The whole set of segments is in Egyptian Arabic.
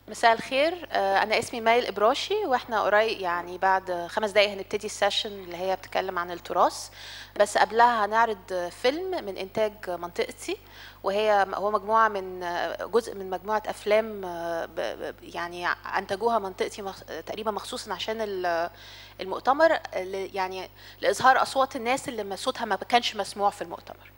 مساء الخير آه، انا اسمي مايل ابراشي واحنا قريب يعني بعد خمس دقايق هنبتدي السيشن اللي هي بتتكلم عن التراث بس قبلها هنعرض فيلم من انتاج منطقتي وهي هو مجموعه من جزء من مجموعه افلام آه، ب- ب- يعني انتجوها منطقتي مخ- تقريبا مخصوصا عشان ال- المؤتمر ل- يعني لاظهار اصوات الناس اللي صوتها ما كانش مسموع في المؤتمر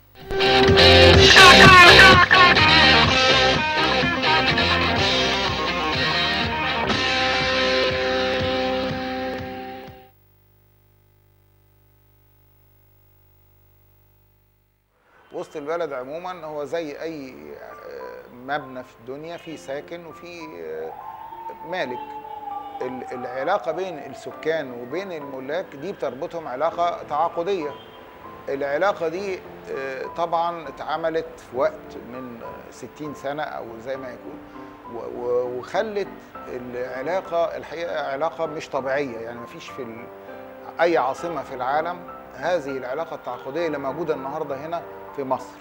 وسط البلد عموما هو زي اي آه، مبنى في الدنيا فيه ساكن وفيه آه، مالك ال- العلاقه بين السكان وبين الملاك دي بتربطهم علاقه تعاقديه العلاقه دي آه، طبعا اتعملت في وقت من آه، 60 سنه او زي ما يكون و- و- وخلت العلاقه الحقيقه علاقه مش طبيعيه يعني مفيش في ال- اي عاصمه في العالم هذه العلاقه التعاقديه اللي موجوده النهارده هنا في مصر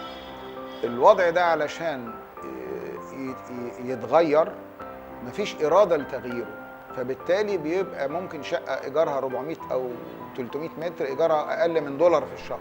الوضع ده علشان ي- ي- يتغير مفيش اراده لتغييره فبالتالي بيبقى ممكن شقه ايجارها 400 او 300 متر ايجارها اقل من دولار في الشهر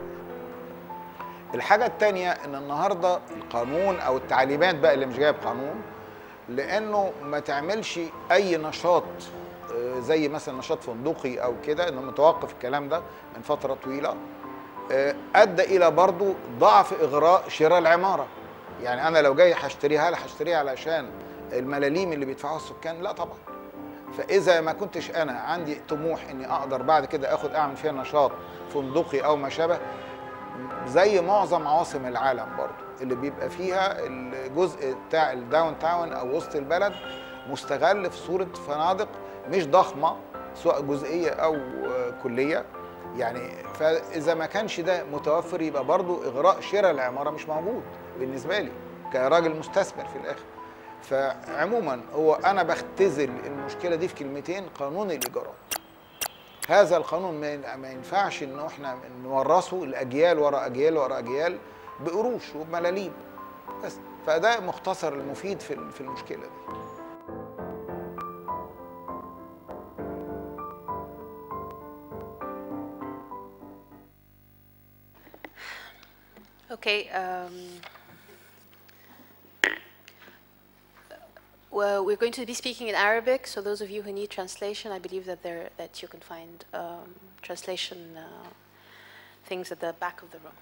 الحاجه الثانيه ان النهارده القانون او التعليمات بقى اللي مش جايب قانون لانه ما تعملش اي نشاط آه، زي مثلا نشاط فندقي او كده انه متوقف الكلام ده من فتره طويله آه، ادى الى برضو ضعف اغراء شراء العماره يعني انا لو جاي هشتريها هل هشتريها علشان الملاليم اللي بيدفعوها السكان لا طبعا فاذا ما كنتش انا عندي طموح اني اقدر بعد كده اخد اعمل فيها نشاط فندقي او ما شابه زي معظم عواصم العالم برضو اللي بيبقى فيها الجزء بتاع الداون تاون او وسط البلد مستغل في صوره فنادق مش ضخمه سواء جزئيه او آه، كليه يعني فاذا ما كانش ده متوفر يبقى برضو اغراء شراء العماره مش موجود بالنسبه لي كراجل مستثمر في الاخر فعموما هو انا بختزل المشكله دي في كلمتين قانون الايجارات هذا القانون ما ما ينفعش ان احنا نورثه الاجيال ورا اجيال ورا اجيال بقروش وبملاليم بس فده مختصر المفيد في في المشكله دي Okay. Um, well, we're going to be speaking in Arabic, so those of you who need translation, I believe that there that you can find um, translation uh, things at the back of the room.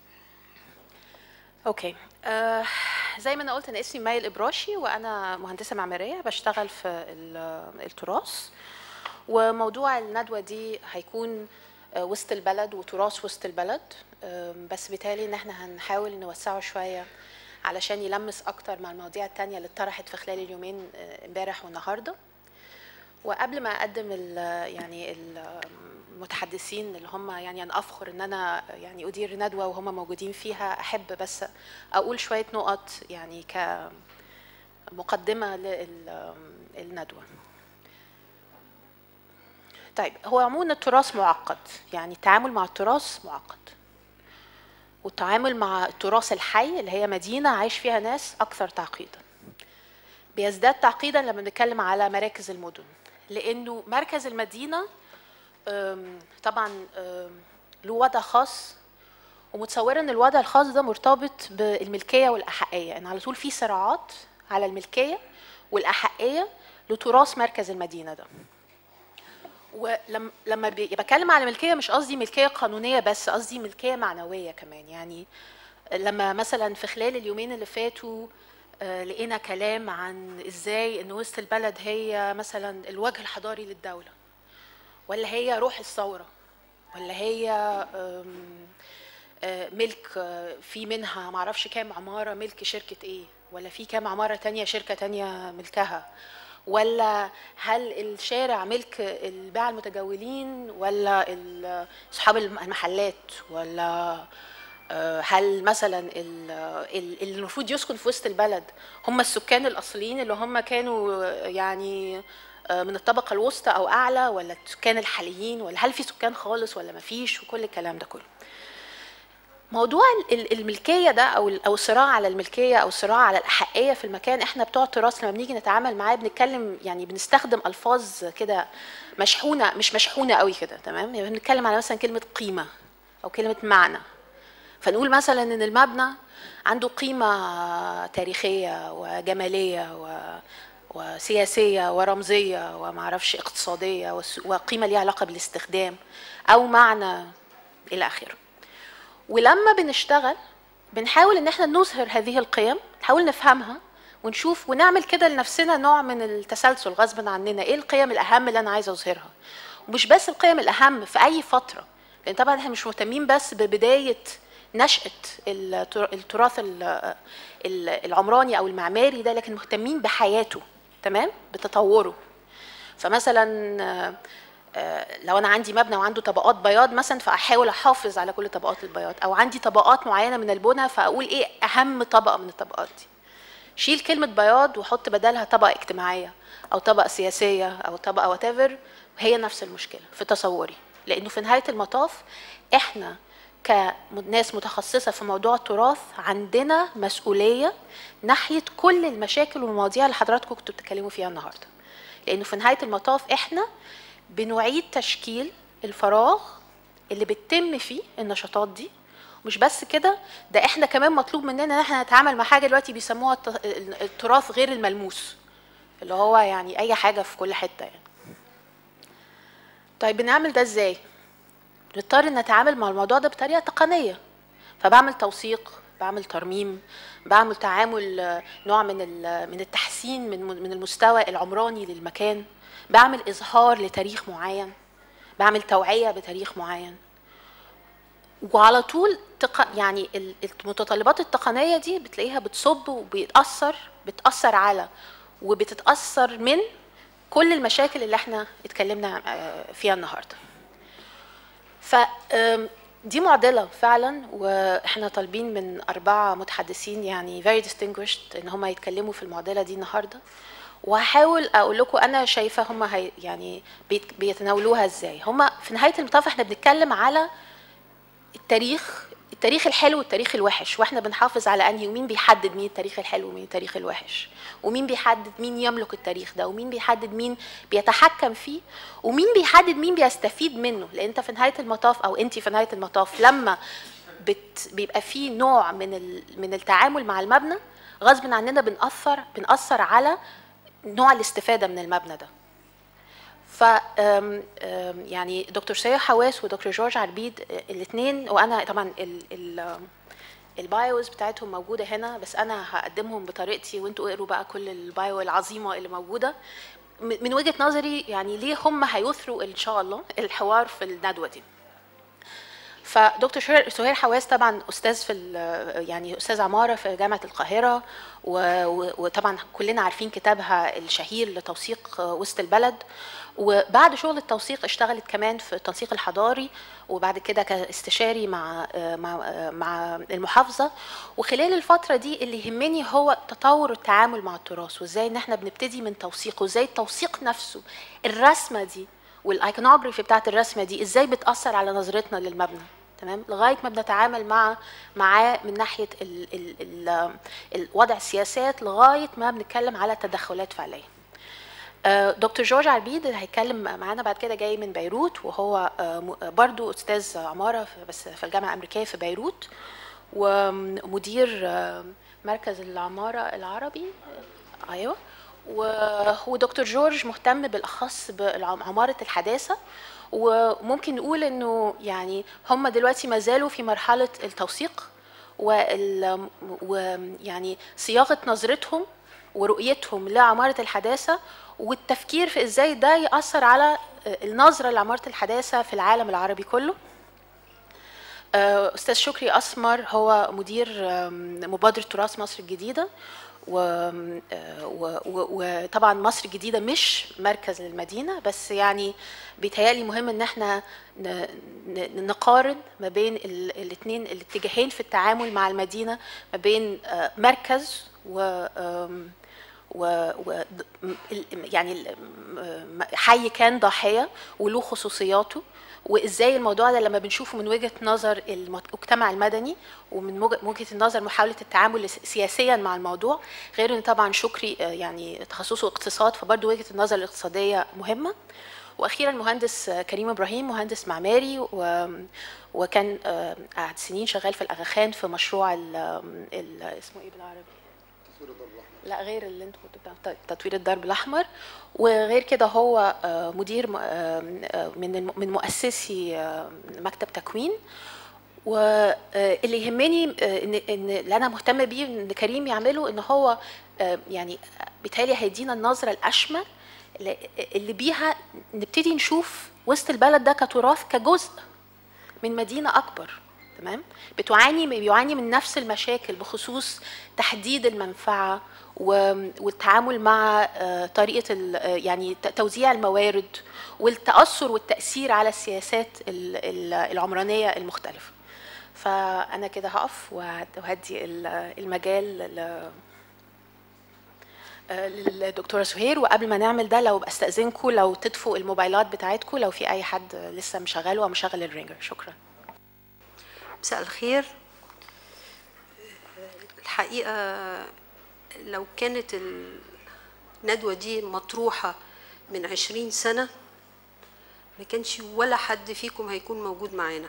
اوكي آه زي ما انا قلت انا اسمي مايل ابراشي وانا مهندسه معماريه بشتغل في ال- التراث وموضوع الندوه دي هيكون آه، وسط البلد وتراث وسط البلد آم، بس بالتالي ان احنا هنحاول نوسعه شويه علشان يلمس اكتر مع المواضيع التانية اللي اتطرحت في خلال اليومين آه، امبارح والنهارده وقبل ما اقدم ال يعني المتحدثين اللي هم يعني انا افخر ان انا يعني ادير ندوه وهم موجودين فيها احب بس اقول شويه نقط يعني كمقدمه للندوه طيب هو عموما التراث معقد يعني التعامل مع التراث معقد والتعامل مع التراث الحي اللي هي مدينه عايش فيها ناس اكثر تعقيدا بيزداد تعقيدا لما بنتكلم على مراكز المدن لانه مركز المدينه أم، طبعا أم، له وضع خاص ومتصوره ان الوضع الخاص ده مرتبط بالملكيه والاحقيه ان على طول في صراعات على الملكيه والاحقيه لتراث مركز المدينه ده ولما لما بي- بتكلم على ملكيه مش قصدي ملكيه قانونيه بس قصدي ملكيه معنويه كمان يعني لما مثلا في خلال اليومين اللي فاتوا آه، لقينا كلام عن ازاي ان وسط البلد هي مثلا الوجه الحضاري للدوله ولا هي روح الثوره ولا هي آم، آه، ملك آه، في منها معرفش كام عماره ملك شركه ايه ولا في كام عماره تانية شركه تانية ملكها ولا هل الشارع ملك الباعة المتجولين ولا ال- اصحاب الم- المحلات ولا آه، هل مثلا ال- ال- اللي المفروض يسكن في وسط البلد هم السكان الاصليين اللي هم كانوا آه، يعني آه، من الطبقه الوسطى او اعلى ولا السكان الحاليين ولا هل في سكان خالص ولا ما فيش وكل الكلام ده كله موضوع ال- ال- الملكيه ده او ال- او الصراع على الملكيه او الصراع على الاحقيه في المكان احنا بتوع التراث لما بنيجي نتعامل معاه بنتكلم يعني بنستخدم الفاظ كده مشحونه مش مشحونه قوي كده تمام يعني بنتكلم على مثلا كلمه قيمه او كلمه معنى فنقول مثلا ان المبنى عنده قيمه تاريخيه وجماليه و وسياسيه ورمزيه ومعرفش اقتصاديه وس- وقيمه ليها علاقه بالاستخدام او معنى الى اخره ولما بنشتغل بنحاول ان احنا نظهر هذه القيم نحاول نفهمها ونشوف ونعمل كده لنفسنا نوع من التسلسل غصبا عننا ايه القيم الاهم اللي انا عايزه اظهرها ومش بس القيم الاهم في اي فتره لان طبعا احنا مش مهتمين بس ببدايه نشأة التر- التراث ال- ال- العمراني او المعماري ده لكن مهتمين بحياته تمام بتطوره فمثلا آه، آه، لو انا عندي مبنى وعنده طبقات بياض مثلا فاحاول احافظ على كل طبقات البياض او عندي طبقات معينه من البنى فاقول ايه اهم طبقه من الطبقات دي شيل كلمه بياض وحط بدلها طبقه اجتماعيه او طبقه سياسيه او طبقه وات هي نفس المشكله في تصوري لانه في نهايه المطاف احنا كناس متخصصه في موضوع التراث عندنا مسؤوليه ناحيه كل المشاكل والمواضيع اللي حضراتكم كنتوا بتتكلموا فيها النهارده لانه في نهايه المطاف احنا بنعيد تشكيل الفراغ اللي بتتم فيه النشاطات دي مش بس كده ده احنا كمان مطلوب مننا ان احنا نتعامل مع حاجه دلوقتي بيسموها الت- التراث غير الملموس اللي هو يعني اي حاجه في كل حته يعني طيب بنعمل ده ازاي نضطر نتعامل مع الموضوع ده بطريقه تقنيه فبعمل توثيق بعمل ترميم بعمل تعامل آه، نوع من ال- من التحسين من من المستوى العمراني للمكان بعمل اظهار لتاريخ معين بعمل توعيه بتاريخ معين وعلى طول تق... يعني ال- المتطلبات التقنيه دي بتلاقيها بتصب وبيتاثر بتاثر على وبتتاثر من كل المشاكل اللي احنا اتكلمنا آه، فيها النهارده ف آم، دي معضلة فعلا واحنا طالبين من أربعة متحدثين يعني very distinguished إن هم يتكلموا في المعضلة دي النهاردة وهحاول أقول لكم أنا شايفة هم هي يعني بيت- بيتناولوها إزاي هم في نهاية المطاف احنا بنتكلم على التاريخ التاريخ الحلو والتاريخ الوحش واحنا بنحافظ على انهي ومين بيحدد مين التاريخ الحلو ومين التاريخ الوحش ومين بيحدد مين يملك التاريخ ده ومين بيحدد مين بيتحكم فيه ومين بيحدد مين بيستفيد منه لان انت في نهايه المطاف او انت في نهايه المطاف لما بت بيبقى في نوع من ال من التعامل مع المبنى غصب عننا بنأثر بنأثر على نوع الاستفاده من المبنى ده ف أم- أم يعني دكتور سيا حواس ودكتور جورج عربيد الاثنين وانا طبعا ال ال البايوز بتاعتهم موجوده هنا بس انا هقدمهم بطريقتي وانتوا اقروا بقى كل البايو العظيمه اللي موجوده م- من وجهه نظري يعني ليه هم هيثروا ان شاء الله الحوار في الندوه دي فدكتور شهير- سهير حواس طبعا استاذ في ال- يعني استاذ عماره في جامعه القاهره و- و- وطبعا كلنا عارفين كتابها الشهير لتوثيق وسط البلد وبعد شغل التوثيق اشتغلت كمان في التنسيق الحضاري وبعد كده كاستشاري مع مع مع المحافظه وخلال الفتره دي اللي يهمني هو تطور التعامل مع التراث وازاي ان احنا بنبتدي من توثيقه وازاي التوثيق نفسه الرسمه دي والايكونوجرافي بتاعت الرسمه دي ازاي بتاثر على نظرتنا للمبنى تمام لغايه ما بنتعامل مع معاه من ناحيه ال ال ال ال وضع السياسات لغايه ما بنتكلم على تدخلات فعليه آه، دكتور جورج عربيد اللي هيتكلم معانا بعد كده جاي من بيروت وهو آه، م- برضو استاذ عماره في- بس في الجامعه الامريكيه في بيروت ومدير آه، مركز العماره العربي آه، ايوه و- ودكتور جورج مهتم بالاخص بعماره الحداثه وممكن نقول انه يعني هم دلوقتي ما زالوا في مرحله التوثيق وال ويعني صياغه نظرتهم ورؤيتهم لعماره الحداثه والتفكير في ازاي ده ياثر على النظره لعماره الحداثه في العالم العربي كله آه، استاذ شكري اسمر هو مدير آم، مبادره تراث مصر الجديده و- آه، و- و- وطبعا مصر الجديده مش مركز للمدينه بس يعني بيتهيألي مهم ان احنا ن- ن- نقارن ما بين الاثنين الاتجاهين في التعامل مع المدينه ما بين آه، مركز و آم، و, و م- ال- يعني ال- م- حي كان ضاحيه وله خصوصياته وازاي الموضوع ده لما بنشوفه من وجهه نظر المجتمع المدني ومن وجه- وجهه النظر محاوله التعامل سياسيا مع الموضوع غير ان طبعا شكري آه، يعني تخصصه اقتصاد فبرضه وجهه النظر الاقتصاديه مهمه واخيرا مهندس آه، كريم ابراهيم مهندس معماري و... وكان آه، قعد سنين شغال في الاغاخان في مشروع ال... ال... اسمه ايه بالعربي لا غير اللي انتوا كنتوا بتاع تطوير الدرب الاحمر وغير كده هو آه، مدير م- آه، آه، من الم- من مؤسسي آه، مكتب تكوين واللي يهمني آه، ان ان اللي انا مهتمه بيه ان كريم يعمله ان هو آه، يعني بالتالي هيدينا النظره الاشمل اللي- اللي بيها نبتدي نشوف وسط البلد ده كتراث كجزء من مدينه اكبر تمام بتعاني بيعاني من نفس المشاكل بخصوص تحديد المنفعه و- والتعامل مع آه، طريقه ال- آه، يعني ت- توزيع الموارد والتاثر والتاثير على السياسات ال- ال- العمرانيه المختلفه فانا كده هقف وهد- وهدي ال- المجال ل- آه، للدكتوره سهير وقبل ما نعمل ده لو استاذنكم لو تطفوا الموبايلات بتاعتكم لو في اي حد لسه مشغله او مشغل الرينجر شكرا مساء الخير الحقيقة لو كانت الندوة دي مطروحة من عشرين سنة ما كانش ولا حد فيكم هيكون موجود معانا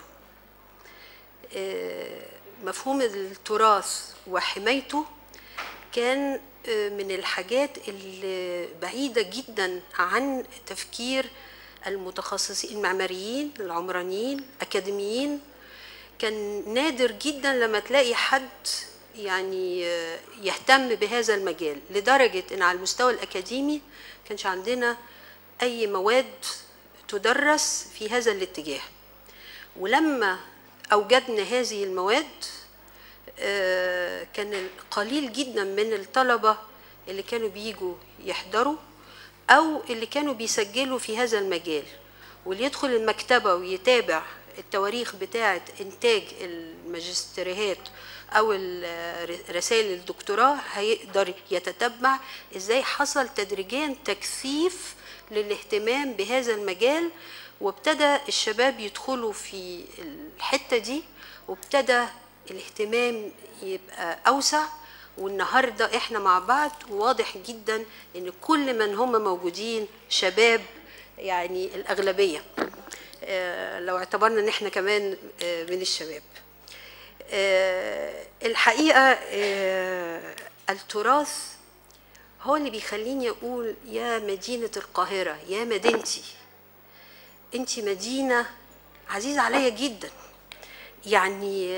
آه، مفهوم التراث وحمايته كان آه، من الحاجات اللي بعيدة جدا عن تفكير المتخصصين المعماريين العمرانيين أكاديميين كان نادر جدا لما تلاقي حد يعني آه، يهتم بهذا المجال لدرجة ان على المستوى الأكاديمي كانش عندنا أي مواد تدرس في هذا الاتجاه ولما أوجدنا هذه المواد آه، كان قليل جدا من الطلبة اللي كانوا بيجوا يحضروا أو اللي كانوا بيسجلوا في هذا المجال واللي يدخل المكتبة ويتابع التواريخ بتاعة إنتاج الماجستيريات أو ال- رسائل الدكتوراه هيقدر يتتبع إزاي حصل تدريجيا تكثيف للاهتمام بهذا المجال وابتدى الشباب يدخلوا في الحتة دي وابتدى الاهتمام يبقى أوسع والنهارده احنا مع بعض وواضح جدا ان كل من هم موجودين شباب يعني الاغلبيه آه، لو اعتبرنا ان احنا كمان آه، من الشباب آه، الحقيقه آه، التراث هو اللي بيخليني اقول يا مدينه القاهره يا مدينتي انت مدينه عزيزه عليا جدا يعني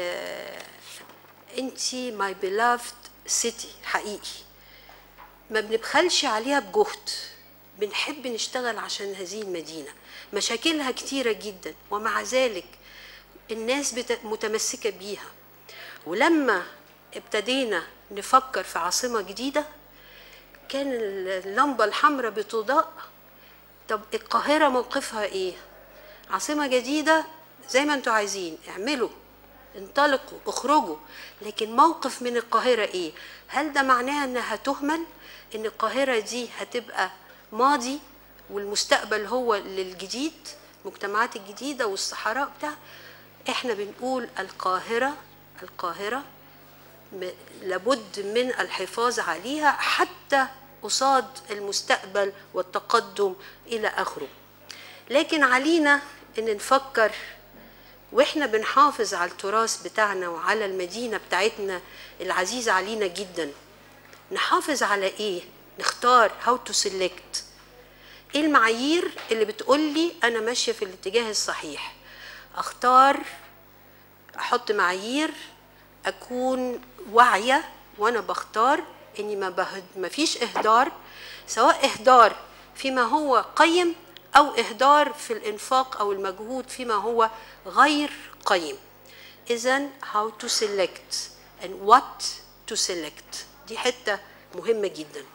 انت ماي beloved سيتي حقيقي ما بنبخلش عليها بجهد بنحب نشتغل عشان هذه المدينة مشاكلها كتيرة جدا ومع ذلك الناس بت- متمسكة بيها ولما ابتدينا نفكر في عاصمة جديدة كان اللمبة الحمراء بتضاء طب القاهرة موقفها ايه عاصمة جديدة زي ما انتوا عايزين اعملوا انطلقوا اخرجوا لكن موقف من القاهرة ايه هل ده معناه انها تهمل ان القاهرة دي هتبقى ماضي والمستقبل هو للجديد المجتمعات الجديدة والصحراء بتاع احنا بنقول القاهرة القاهرة م- لابد من الحفاظ عليها حتى قصاد المستقبل والتقدم إلى آخره لكن علينا أن نفكر واحنا بنحافظ على التراث بتاعنا وعلى المدينة بتاعتنا العزيزة علينا جدا نحافظ على ايه نختار how to select ايه المعايير اللي بتقولي انا ماشية في الاتجاه الصحيح اختار احط معايير اكون واعية وانا بختار اني ما, بهد ما فيش اهدار سواء اهدار فيما هو قيم او اهدار في الانفاق او المجهود فيما هو غير قيم اذا how to select and what to select دي حتة مهمة جدا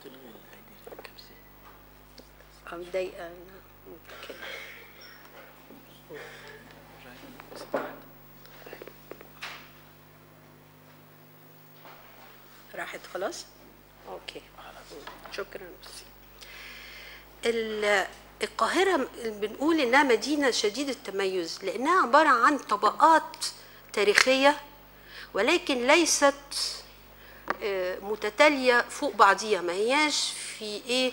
أم مضايقة أنا. أوكي. راحت خلاص اوكي شكرا ميرسي. ال- القاهرة بنقول إنها مدينة شديدة التميز لأنها عبارة عن طبقات تاريخية ولكن ليست آه، متتالية فوق بعضيها ما هياش في إيه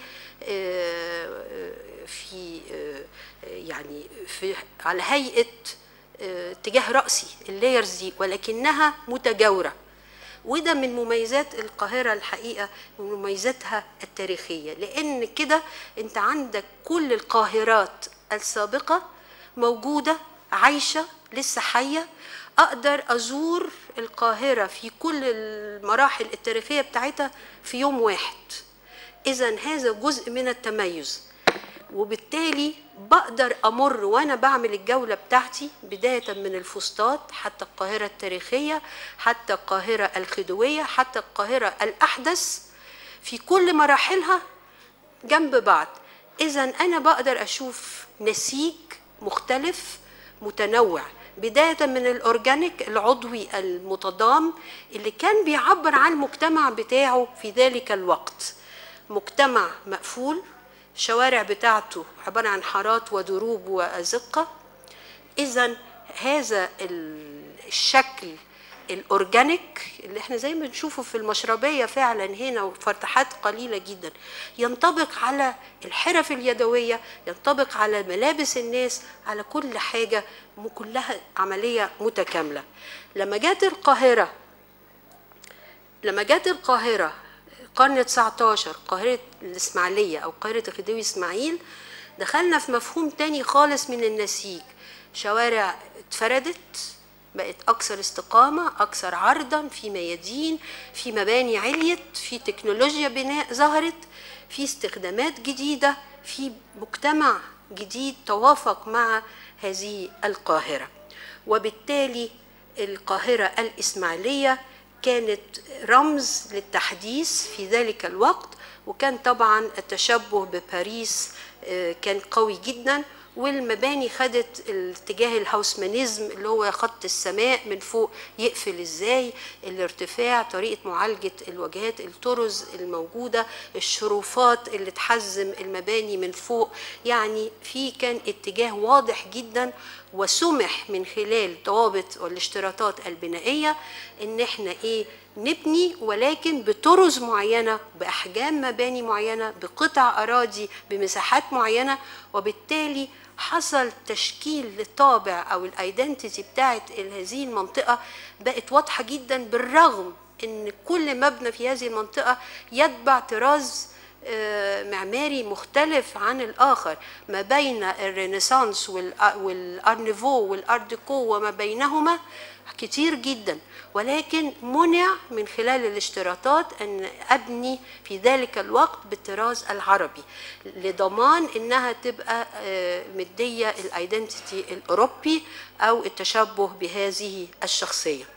آه، في آه، يعني في على هيئة آه، اتجاه رأسي اللايرز دي ولكنها متجاورة وده من مميزات القاهرة الحقيقة من مميزاتها التاريخية لأن كده أنت عندك كل القاهرات السابقة موجودة عايشة لسه حية أقدر أزور القاهرة في كل المراحل التاريخية بتاعتها في يوم واحد إذا هذا جزء من التميز وبالتالي بقدر امر وانا بعمل الجوله بتاعتي بدايه من الفسطاط حتى القاهره التاريخيه حتى القاهره الخديويه حتى القاهره الاحدث في كل مراحلها جنب بعض اذا انا بقدر اشوف نسيج مختلف متنوع بداية من الأورجانيك العضوي المتضام اللي كان بيعبر عن المجتمع بتاعه في ذلك الوقت مجتمع مقفول الشوارع بتاعته عبارة عن حارات ودروب وأزقة إذا هذا ال- الشكل الأورجانيك اللي احنا زي ما بنشوفه في المشربية فعلا هنا وفتحات قليلة جدا ينطبق على الحرف اليدوية ينطبق على ملابس الناس على كل حاجة م- كلها عملية متكاملة لما جت القاهرة لما جت القاهرة القرن 19 قاهرة الإسماعيلية أو قاهرة الخديوي إسماعيل دخلنا في مفهوم تاني خالص من النسيج شوارع اتفردت بقت أكثر استقامة أكثر عرضا في ميادين في مباني عليت في تكنولوجيا بناء ظهرت في استخدامات جديدة في مجتمع جديد توافق مع هذه القاهرة وبالتالي القاهرة الإسماعيلية كانت رمز للتحديث في ذلك الوقت وكان طبعا التشبه بباريس آه، كان قوي جدا والمباني خدت الاتجاه الهاوسمانيزم اللي هو خط السماء من فوق يقفل ازاي الارتفاع طريقة معالجة الواجهات الطرز الموجودة الشرufات اللي تحزم المباني من فوق يعني في كان اتجاه واضح جدا وسمح من خلال ضوابط والاشتراطات البنائية ان احنا ايه نبني ولكن بطرز معينة بأحجام مباني معينة بقطع أراضي بمساحات معينة وبالتالي حصل تشكيل للطابع أو الايدنتيتي بتاعت هذه المنطقة بقت واضحة جدا بالرغم ان كل مبنى في هذه المنطقة يتبع طراز آه، معماري مختلف عن الآخر ما بين الرينيسانس والأ- والأرنيفو والأرديكو وما بينهما كتير جدا ولكن منع من خلال الاشتراطات أن أبني في ذلك الوقت بالطراز العربي لضمان أنها تبقى آه، مدية الايدنتيتي الأوروبي أو التشبه بهذه الشخصية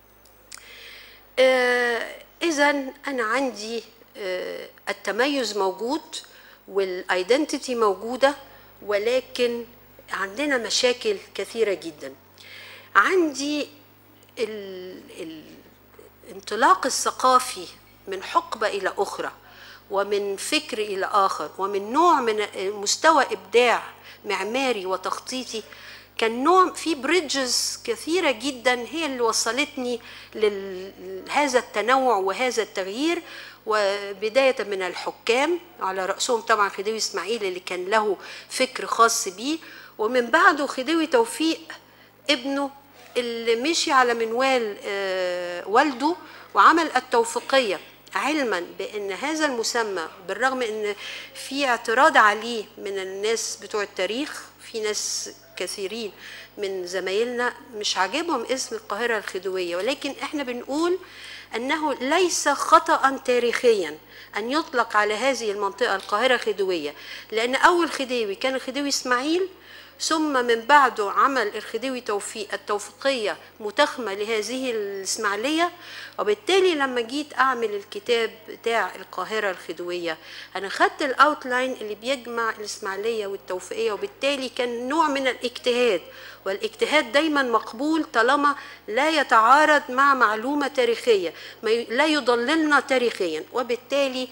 إذا أنا عندي آه، التميز موجود والايدنتيتي موجودة ولكن عندنا مشاكل كثيرة جدا عندي ال- الانطلاق الثقافي من حقبة إلى أخرى ومن فكر إلى آخر ومن نوع من مستوى إبداع معماري وتخطيطي كان نوع في بريدجز كثيرة جدا هي اللي وصلتني لهذا التنوع وهذا التغيير وبداية من الحكام على رأسهم طبعا خديوي إسماعيل اللي كان له فكر خاص بيه ومن بعده خديوي توفيق ابنه اللي مشي على منوال آه، والده وعمل التوفيقية علما بأن هذا المسمى بالرغم أن في اعتراض عليه من الناس بتوع التاريخ في ناس كثيرين من زمايلنا مش عاجبهم اسم القاهرة الخديوية ولكن احنا بنقول أنه ليس خطأ تاريخيا أن يطلق على هذه المنطقة القاهرة الخديوية لأن أول خديوي كان الخديوي إسماعيل ثم من بعده عمل الخديوي توفيق التوفيقية متخمة لهذه الإسماعيلية وبالتالي لما جيت أعمل الكتاب بتاع القاهرة الخديوية أنا خدت الأوتلاين اللي بيجمع الإسماعيلية والتوفيقية وبالتالي كان نوع من الاجتهاد والاجتهاد دايما مقبول طالما لا يتعارض مع معلومة تاريخية ما ي- لا يضللنا تاريخيا وبالتالي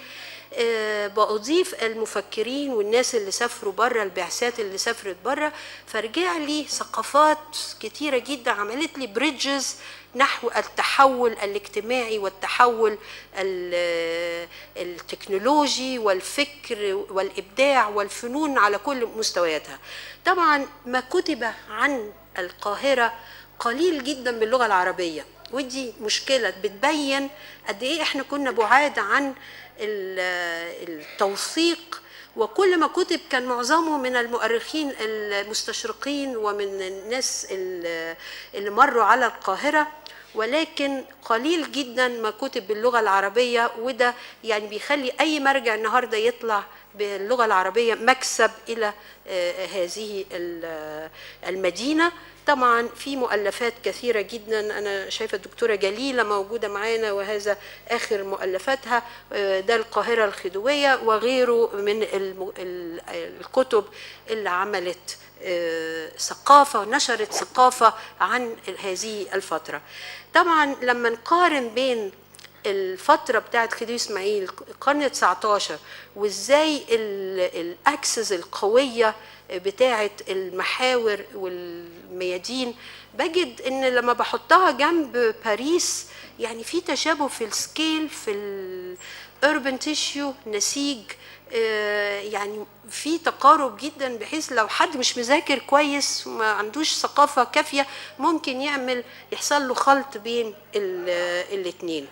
آه، بأضيف المفكرين والناس اللي سافروا بره البعثات اللي سافرت بره فرجع لي ثقافات كتيرة جدا عملت لي بريدجز نحو التحول الاجتماعي والتحول ال- التكنولوجي والفكر والإبداع والفنون على كل مستوياتها طبعا ما كتب عن القاهرة قليل جدا باللغة العربية ودي مشكلة بتبين قد إيه إحنا كنا بعاد عن ال- التوثيق وكل ما كتب كان معظمه من المؤرخين المستشرقين ومن الناس ال- اللي مروا على القاهرة ولكن قليل جدا ما كتب باللغة العربية وده يعني بيخلي أي مرجع النهاردة يطلع باللغة العربية مكسب إلى آه، هذه ال- المدينة طبعا في مؤلفات كثيرة جدا أنا شايفة الدكتورة جليلة موجودة معانا وهذا آخر مؤلفاتها آه، ده القاهرة الخديوية وغيره من الم- ال- الكتب اللي عملت آه، ثقافة ونشرت ثقافة عن هذه الفترة طبعا لما نقارن بين الفترة بتاعت خديوي اسماعيل القرن 19 وازاي الاكسس القوية بتاعت المحاور والميادين بجد ان لما بحطها جنب باريس يعني في تشابه في السكيل في الاربن تيشيو نسيج آه، يعني في تقارب جدا بحيث لو حد مش مذاكر كويس وما عندوش ثقافة كافية ممكن يعمل يحصل له خلط بين الاثنين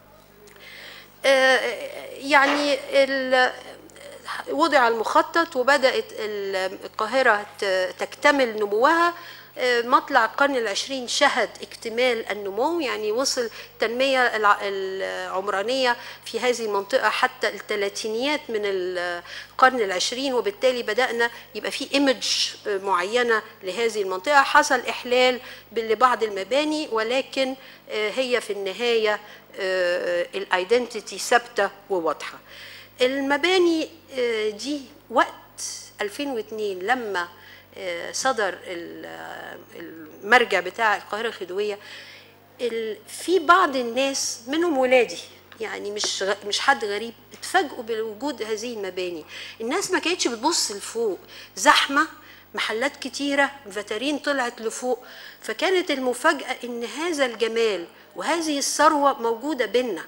يعني ال- وضع المخطط وبدأت ال- القاهرة ت- تكتمل نموها آه، مطلع القرن العشرين شهد اكتمال النمو يعني وصل التنمية الع- العمرانية في هذه المنطقة حتى الثلاثينيات من القرن العشرين وبالتالي بدأنا يبقى في ايمج معينة لهذه المنطقة حصل إحلال لبعض المباني ولكن آه، هي في النهاية الايدنتيتي ثابتة وواضحة المباني آه، دي وقت 2002 لما آه، صدر ال- آه، المرجع بتاع القاهرة الخديوية ال- في بعض الناس منهم ولادي يعني مش غ- مش حد غريب اتفاجئوا بوجود هذه المباني الناس ما كانتش بتبص لفوق زحمه محلات كتيره فاترين طلعت لفوق فكانت المفاجاه ان هذا الجمال وهذه الثروه موجوده بينا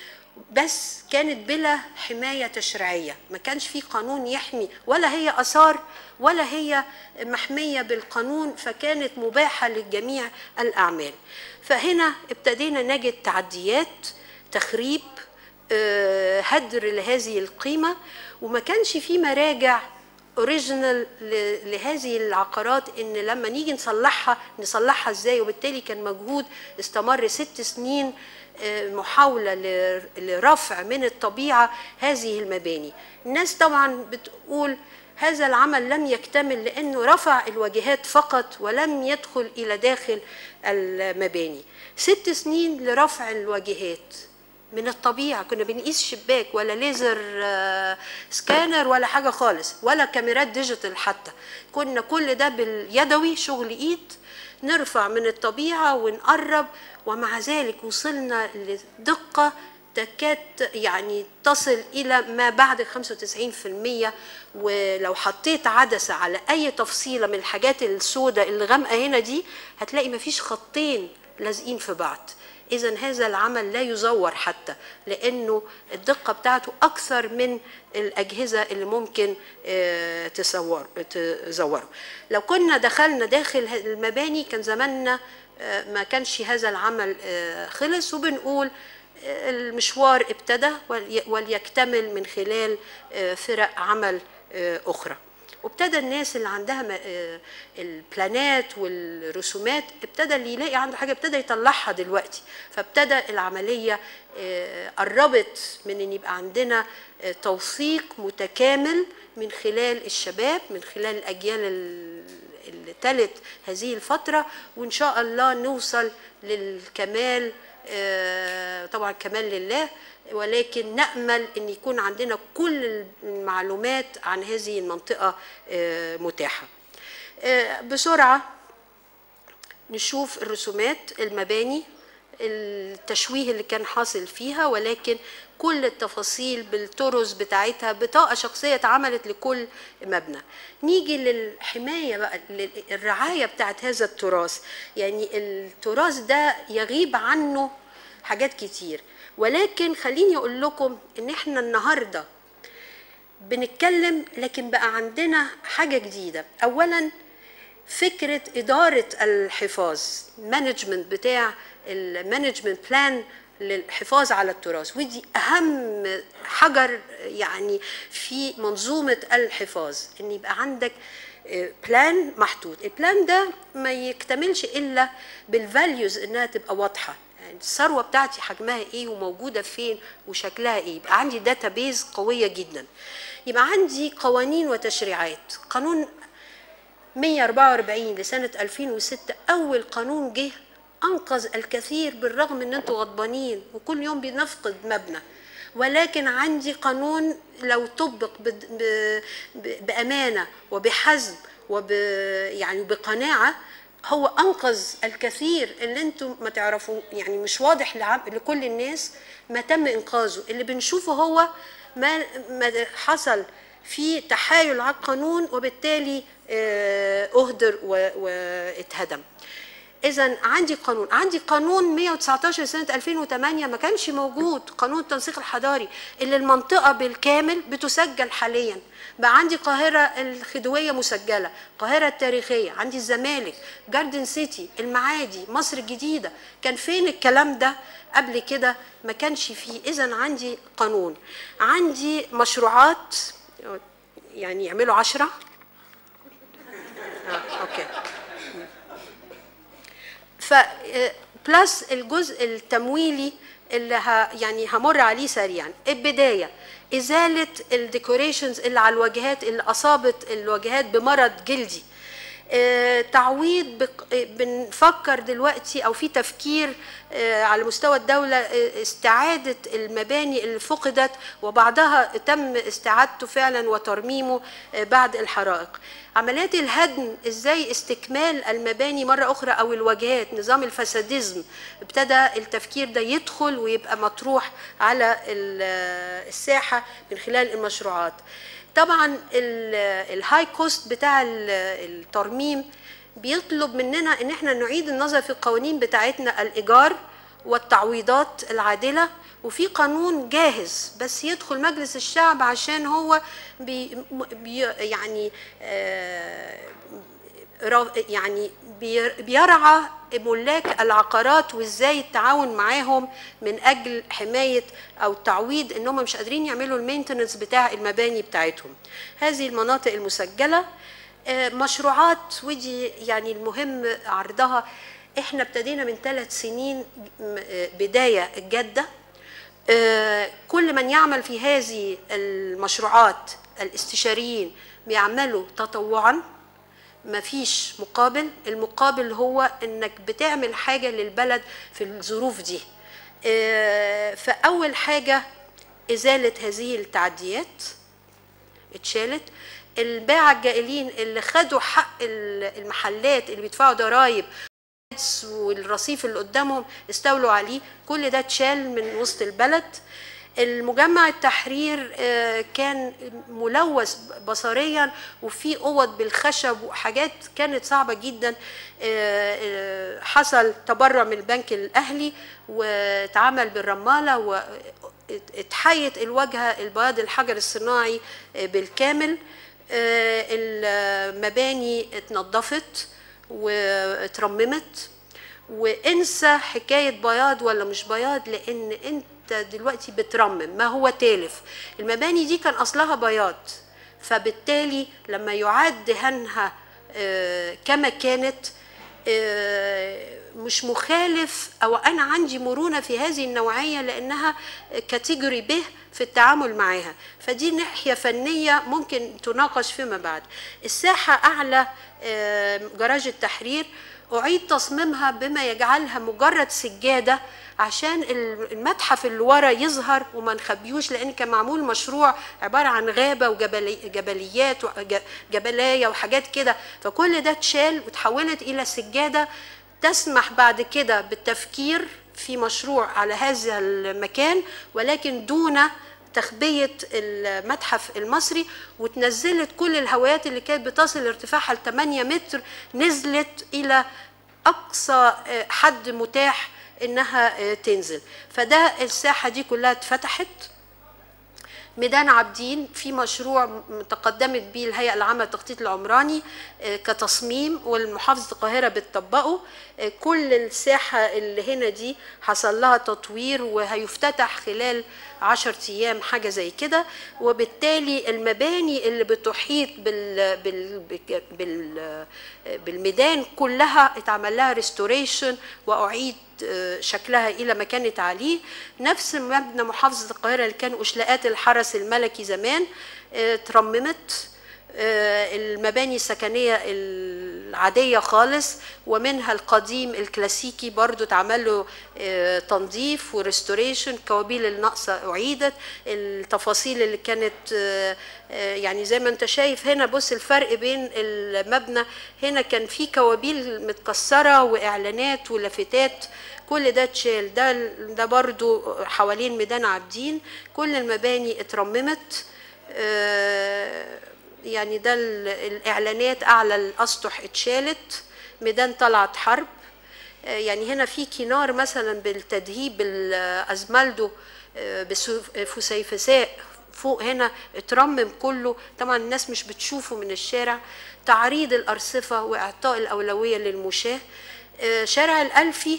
بس كانت بلا حماية تشريعية ما كانش في قانون يحمي ولا هي أثار ولا هي محمية بالقانون فكانت مباحة للجميع الأعمال فهنا ابتدينا نجد تعديات تخريب آه، هدر لهذه القيمة وما كانش في مراجع اوريجينال لهذه العقارات ان لما نيجي نصلحها نصلحها ازاي وبالتالي كان مجهود استمر ست سنين آه، محاولة ل- لرفع من الطبيعة هذه المباني الناس طبعا بتقول هذا العمل لم يكتمل لأنه رفع الواجهات فقط ولم يدخل إلى داخل المباني ست سنين لرفع الواجهات من الطبيعة كنا بنقيس شباك ولا ليزر آه، سكانر ولا حاجة خالص ولا كاميرات ديجيتال حتى كنا كل ده باليدوي شغل ايد نرفع من الطبيعة ونقرب ومع ذلك وصلنا لدقة تكاد يعني تصل إلى ما بعد 95% ولو حطيت عدسة على أي تفصيلة من الحاجات السوداء اللي غامقة هنا دي هتلاقي مفيش خطين لازقين في بعض إذا هذا العمل لا يزور حتى لأنه الدقة بتاعته أكثر من الأجهزة اللي ممكن آه، تصور تزوره لو كنا دخلنا داخل ه- المباني كان زماننا آه، ما كانش هذا العمل آه، خلص وبنقول آه، المشوار ابتدى ولي- وليكتمل من خلال آه، فرق عمل آه، أخرى وابتدى الناس اللي عندها م- آه، البلانات والرسومات ابتدى اللي يلاقي عنده حاجه ابتدى يطلعها دلوقتي فابتدى العمليه آه، قربت من ان يبقى عندنا آه، توثيق متكامل من خلال الشباب من خلال الاجيال ال- اللي تلت هذه الفتره وان شاء الله نوصل للكمال آه، طبعا كمال لله ولكن نأمل أن يكون عندنا كل المعلومات عن هذه المنطقة آه، متاحة آه، بسرعة نشوف الرسومات المباني التشويه اللي كان حاصل فيها ولكن كل التفاصيل بالطرز بتاعتها بطاقة شخصية اتعملت لكل مبنى نيجي للحماية بقى الرعاية بتاعت هذا التراث يعني التراث ده يغيب عنه حاجات كتير ولكن خليني أقول لكم إن إحنا النهاردة بنتكلم لكن بقى عندنا حاجة جديدة أولا فكرة إدارة الحفاظ مانجمنت بتاع المانجمنت بلان للحفاظ على التراث ودي أهم حجر يعني في منظومة الحفاظ إن يبقى عندك بلان محطوط البلان ده ما يكتملش إلا بالفاليوز إنها تبقى واضحة يعني الثروة بتاعتي حجمها إيه وموجودة فين وشكلها إيه يبقى عندي داتابيز قوية جدا يبقى عندي قوانين وتشريعات قانون 144 لسنة 2006 أول قانون جه أنقذ الكثير بالرغم إن أنتوا غضبانين وكل يوم بنفقد مبنى ولكن عندي قانون لو طبق بأمانة وبحزم وب يعني بقناعة هو أنقذ الكثير اللي أنتم ما تعرفوا يعني مش واضح لكل الناس ما تم إنقاذه اللي بنشوفه هو ما, ما حصل في تحايل على القانون وبالتالي اهدر واتهدم اذا عندي قانون عندي قانون 119 سنه 2008 ما كانش موجود قانون التنسيق الحضاري اللي المنطقه بالكامل بتسجل حاليا بقى عندي القاهره الخديويه مسجله القاهره التاريخيه عندي الزمالك جاردن سيتي المعادي مصر الجديده كان فين الكلام ده قبل كده ما كانش فيه اذا عندي قانون عندي مشروعات يعني يعملوا عشرة آه، اوكي ف بلس الجزء التمويلي اللي ه يعني همر عليه سريعا البدايه ازاله الديكوريشنز اللي على الواجهات اللي اصابت الواجهات بمرض جلدي آه، تعويض بق... بنفكر دلوقتي او في تفكير آه، على مستوى الدوله آه، استعاده المباني اللي فقدت وبعضها تم استعادته فعلا وترميمه بعد الحرائق عمليات الهدم ازاي استكمال المباني مره اخرى او الواجهات نظام الفساديزم ابتدى التفكير ده يدخل ويبقى مطروح على الساحه من خلال المشروعات طبعا الهاي كوست بتاع الترميم بيطلب مننا ان احنا نعيد النظر في القوانين بتاعتنا الايجار والتعويضات العادله وفي قانون جاهز بس يدخل مجلس الشعب عشان هو بي بي يعني آه يعني بيرعى ملاك العقارات وازاي التعاون معاهم من اجل حمايه او تعويض انهم مش قادرين يعملوا المينتننس بتاع المباني بتاعتهم هذه المناطق المسجله مشروعات ودي يعني المهم عرضها احنا ابتدينا من ثلاث سنين بدايه جاده كل من يعمل في هذه المشروعات الاستشاريين بيعملوا تطوعا ما فيش مقابل المقابل هو انك بتعمل حاجه للبلد في الظروف دي فاول حاجه ازاله هذه التعديات اتشالت الباعة الجائلين اللي خدوا حق المحلات اللي بيدفعوا ضرائب والرصيف اللي قدامهم استولوا عليه كل ده اتشال من وسط البلد المجمع التحرير كان ملوث بصريا وفي اوض بالخشب وحاجات كانت صعبه جدا حصل تبرع من البنك الاهلي واتعمل بالرماله واتحيت الواجهه البياض الحجر الصناعي بالكامل المباني اتنظفت واترممت وانسى حكايه بياض ولا مش بياض لان انت دلوقتي بترمم ما هو تالف المباني دي كان اصلها بياض فبالتالي لما يعاد دهنها كما كانت مش مخالف او انا عندي مرونه في هذه النوعيه لانها كاتيجوري ب في التعامل معاها فدي ناحيه فنيه ممكن تناقش فيما بعد الساحه اعلى جراج التحرير أعيد تصميمها بما يجعلها مجرد سجادة عشان المتحف اللي ورا يظهر وما نخبيوش لأن كان معمول مشروع عبارة عن غابة وجبليات وجبلاية وحاجات كده فكل ده اتشال وتحولت إلى سجادة تسمح بعد كده بالتفكير في مشروع على هذا المكان ولكن دون تخبية المتحف المصري وتنزلت كل الهوايات اللي كانت بتصل ارتفاعها ل 8 متر نزلت إلى أقصى آه، حد متاح إنها آه، تنزل فده الساحة دي كلها اتفتحت ميدان عابدين في مشروع تقدمت به الهيئه العامه للتخطيط العمراني آه، كتصميم والمحافظه القاهره بتطبقه آه، كل الساحه اللي هنا دي حصل لها تطوير وهيفتتح خلال عشر ايام حاجه زي كده وبالتالي المباني اللي بتحيط بال بال بال, بال بالميدان كلها اتعمل لها ريستوريشن واعيد آه، شكلها الى ما كانت عليه نفس مبنى محافظه القاهره اللي كان اشلاءات الحرس الملكي زمان آه، اترممت آه، المباني السكنية العادية خالص ومنها القديم الكلاسيكي برضو اتعمل له آه، تنظيف وريستوريشن الكوابيل الناقصة أعيدت التفاصيل اللي كانت آه، آه، يعني زي ما انت شايف هنا بص الفرق بين المبنى هنا كان في كوابيل متكسرة وإعلانات ولافتات كل ده اتشال ده ده برضو حوالين ميدان عابدين كل المباني اترممت آه، يعني ده ال- الاعلانات اعلى الاسطح اتشالت ميدان طلعت حرب آه، يعني هنا في كنار مثلا بالتدهيب الازمالدو آه، بفسيفساء فوق هنا اترمم كله طبعا الناس مش بتشوفه من الشارع تعريض الارصفه واعطاء الاولويه للمشاه آه، شارع الالفي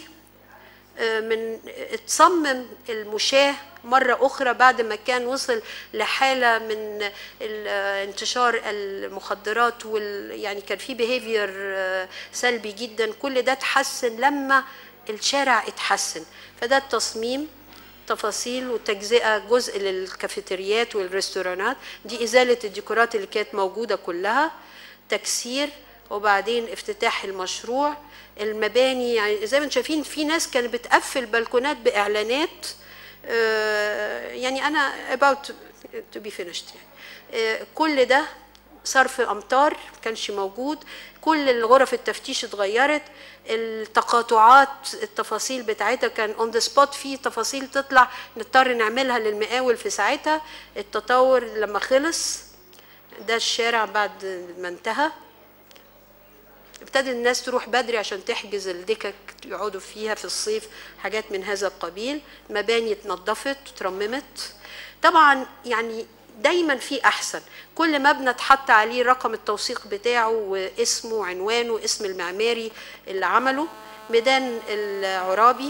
من اتصمم المشاه مرة أخرى بعد ما كان وصل لحالة من ال- انتشار المخدرات وال يعني كان في بيهيفير سلبي جدا كل ده اتحسن لما الشارع اتحسن فده التصميم تفاصيل وتجزئة جزء للكافيتريات والريستورانات دي إزالة الديكورات اللي كانت موجودة كلها تكسير وبعدين افتتاح المشروع المباني يعني زي ما انتم شايفين في ناس كانت بتقفل بلكونات باعلانات آه، يعني انا about to be finished يعني آه، كل ده صرف امطار ما كانش موجود كل الغرف التفتيش اتغيرت التقاطعات التفاصيل بتاعتها كان اون ذا سبوت في تفاصيل تطلع نضطر نعملها للمقاول في ساعتها التطور لما خلص ده الشارع بعد ما انتهى ابتدى الناس تروح بدري عشان تحجز الدكك يقعدوا فيها في الصيف حاجات من هذا القبيل مباني اتنظفت وترممت طبعا يعني دايما في احسن كل مبنى اتحط عليه رقم التوثيق بتاعه واسمه وعنوانه واسم المعماري اللي عمله ميدان العرابي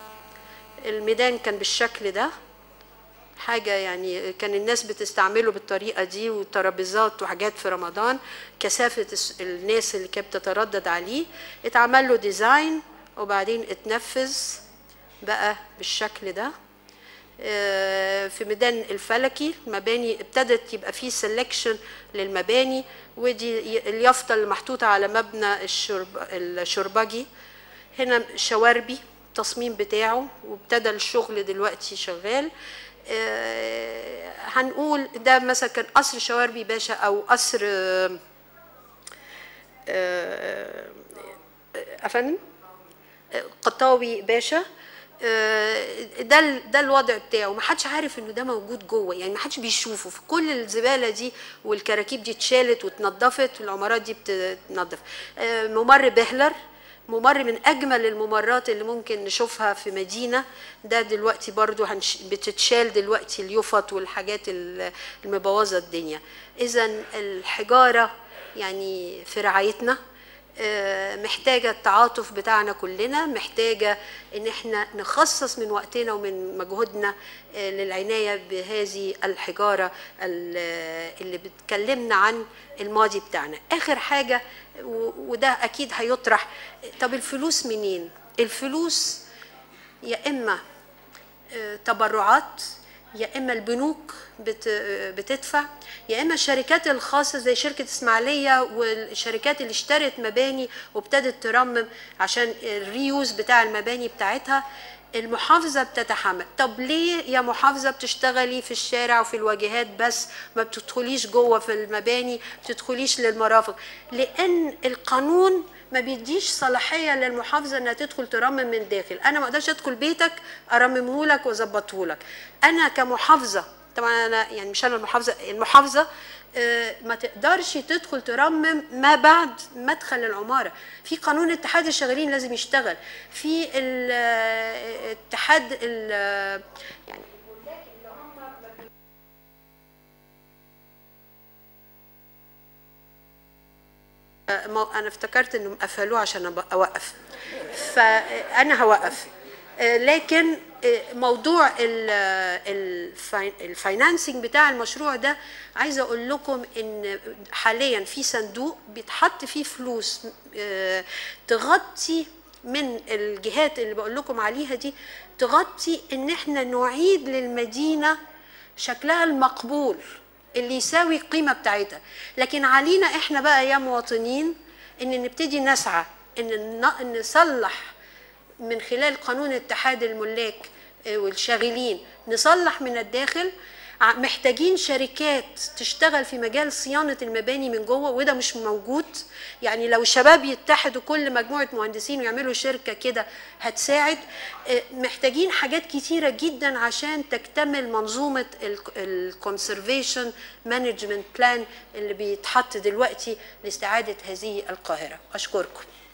الميدان كان بالشكل ده حاجة يعني كان الناس بتستعمله بالطريقة دي وترابيزات وحاجات في رمضان كثافة الس- الناس اللي كانت بتتردد عليه اتعمل له ديزاين وبعدين اتنفذ بقى بالشكل ده آه، في ميدان الفلكي مباني ابتدت يبقى فيه سelection للمباني ودي ي- اليافطة اللي محطوطة على مبنى الشرب الشربجي هنا شواربي التصميم بتاعه وابتدى الشغل دلوقتي شغال آه، هنقول ده مثلا كان قصر شواربي باشا او قصر آه، آه، افندم قطاوي باشا آه، ده ال- ده الوضع بتاعه ما حدش عارف انه ده موجود جوه يعني ما حدش بيشوفه في كل الزباله دي والكراكيب دي اتشالت واتنضفت والعمارات دي بتتنضف آه، ممر بهلر ممر من اجمل الممرات اللي ممكن نشوفها في مدينه ده دلوقتي برضو هنش... بتتشال دلوقتي اليفط والحاجات ال- المبوظه الدنيا اذا الحجاره يعني في رعايتنا آه، محتاجة التعاطف بتاعنا كلنا محتاجة ان احنا نخصص من وقتنا ومن مجهودنا آه، للعناية بهذه الحجارة ال- اللي بتكلمنا عن الماضي بتاعنا اخر حاجة و- وده اكيد هيطرح طب الفلوس منين الفلوس يا اما آه، تبرعات يا اما البنوك بت- بتدفع يا اما الشركات الخاصه زي شركه اسماعيليه والشركات اللي اشترت مباني وابتدت ترمم عشان الريوز بتاع المباني بتاعتها المحافظة بتتحمل طب ليه يا محافظة بتشتغلي في الشارع وفي الواجهات بس ما بتدخليش جوه في المباني ما بتدخليش للمرافق لأن القانون ما بيديش صلاحية للمحافظة انها تدخل ترمم من داخل انا ما اقدرش ادخل بيتك ارممه لك واظبطه لك انا كمحافظة طبعا انا يعني مش انا المحافظة المحافظة آه، ما تقدرش تدخل ترمم ما بعد مدخل العمارة في قانون اتحاد الشغالين لازم يشتغل في ال- آه، اتحاد ال- آه، يعني آه، ما- انا افتكرت انهم قفلوه عشان أبقى اوقف فانا هوقف آه، لكن آه، موضوع ال- آه، الفاي- الفاينانسنج بتاع المشروع ده عايزه اقول لكم ان حاليا في صندوق بيتحط فيه فلوس آه، تغطي من الجهات اللي بقول لكم عليها دي تغطي ان احنا نعيد للمدينه شكلها المقبول اللي يساوي القيمه بتاعتها لكن علينا احنا بقى يا مواطنين ان نبتدي نسعى ان ن- نصلح من خلال قانون اتحاد الملاك آه، والشاغلين نصلح من الداخل ع- محتاجين شركات تشتغل في مجال صيانة المباني من جوه وده مش موجود يعني لو الشباب يتحدوا كل مجموعة مهندسين ويعملوا شركة كده هتساعد آه، محتاجين حاجات كتيرة جدا عشان تكتمل منظومة الكونسرفيشن مانجمنت بلان اللي بيتحط دلوقتي لاستعادة هذه القاهرة أشكركم